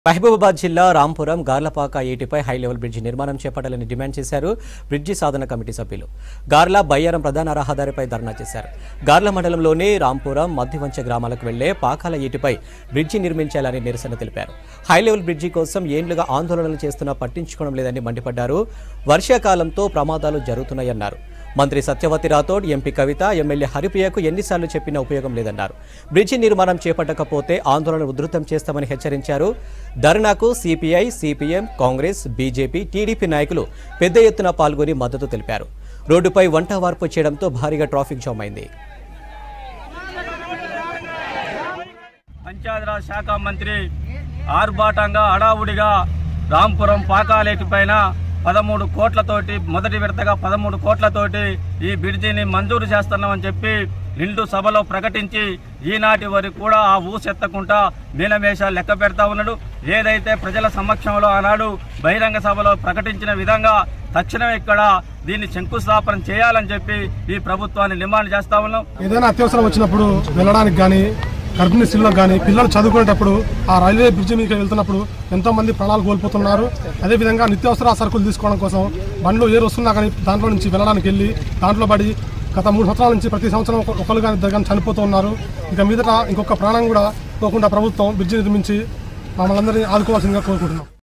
మహబూబాబాద్ జిల్లా రాంపురం గార్లపాక ఏటిపై high level bridge నిర్మాణం చేపట్టాలని డిమాండ్ చేశారు బ్రిడ్జి సాధన కమిటీ సభ్యులు గార్ల బయ్యారం ప్రధాన రహదారిపై ధర్నా చేశారు గార్ల మండలంలోని రాంపురం మధ్యవంచ గ్రామాలకు వెళ్లే పాకాల ఏటిపై బ్రిడ్జి నిర్మించాలని నిరసన తెలిపారు హై లెవెల్ బ్రిడ్జి కోసం ఏండ్లుగా ఆందోళనలు చేస్తున్నా పట్టించుకోవడం లేదని మండిపడ్డారు వర్షాకాలంతో ప్రమాదాలు జరుగుతున్నాయన్నారు మంత్రి సత్యవతి రాథోడ్ ఎంపీ కవిత ఎమ్మెల్యే హరిప్రియకు ఎన్నిసార్లు చెప్పినా ఉపయోగం లేదన్నారు బ్రిడ్జి నిర్మాణం చేపట్టకపోతే ఆందోళన ఉధృతం చేస్తామని హెచ్చరించారు ధర్నాకు CPI CPM Congress BJP TDP నాయకులు పెద్ద ఎత్తున పాల్గొని మద్దతు తెలిపారు రోడ్డుపై వంట వార్పు చేయడంతో భారీగా ట్రాఫిక్ జామ్ అయింది పంచాయతీరాజ్ శాఖ మంత్రి ఆర్భాటంగా హడావుడిగా రాంపురం పాకాలేటి పైన పదమూడు కోట్లతోటి మొదటి విడతగా పదమూడు కోట్లతోటి ఈ బ్రిడ్జిని మంజూరు చేస్తున్నామని చెప్పి నిండు సభలో ప్రకటించి ఈనాటి వరకు కూడా ఆ ఊసెత్తకుండా మీనమేషాలు లెక్క పెడతా ఉన్నాడు ఏదైతే ప్రజల సమక్షంలో ఆనాడు బహిరంగ సభలో ప్రకటించిన విధంగా తక్షణం ఇక్కడ దీన్ని శంకుస్థాపన చేయాలని చెప్పి ఈ ప్రభుత్వాన్ని డిమాండ్ చేస్తా ఉన్నాం ఏదైనా అత్యవసరం వచ్చినప్పుడు వెళ్ళడానికి కానీ గర్భిణీ స్త్రీలకు కానీ పిల్లలు చదువుకునేటప్పుడు ఆ రైల్వే బ్రిడ్జి మీకు వెళ్తున్నప్పుడు ఎంతో మంది ప్రాణాలు కోల్పోతున్నారు అదేవిధంగా నిత్యావసర సరుకులు తీసుకోవడం కోసం బండ్లు ఏరు వస్తున్నా కానీ దాంట్లో నుంచి వెళ్ళడానికి వెళ్ళి దాంట్లో పడి గత మూడు సంవత్సరాల నుంచి ప్రతి సంవత్సరం ఒక- ఒకరు కానీ ఇద్దరు కానీ చనిపోతూ ఉన్నారు ఇక మీదట ఇంకొక ప్రాణం కూడా పోకుండా ప్రభుత్వం బ్రిడ్జి నిర్మించి మమ్మల్ని అందరినీ ఆదుకోవాల్సిందిగా కోరుకుంటున్నాం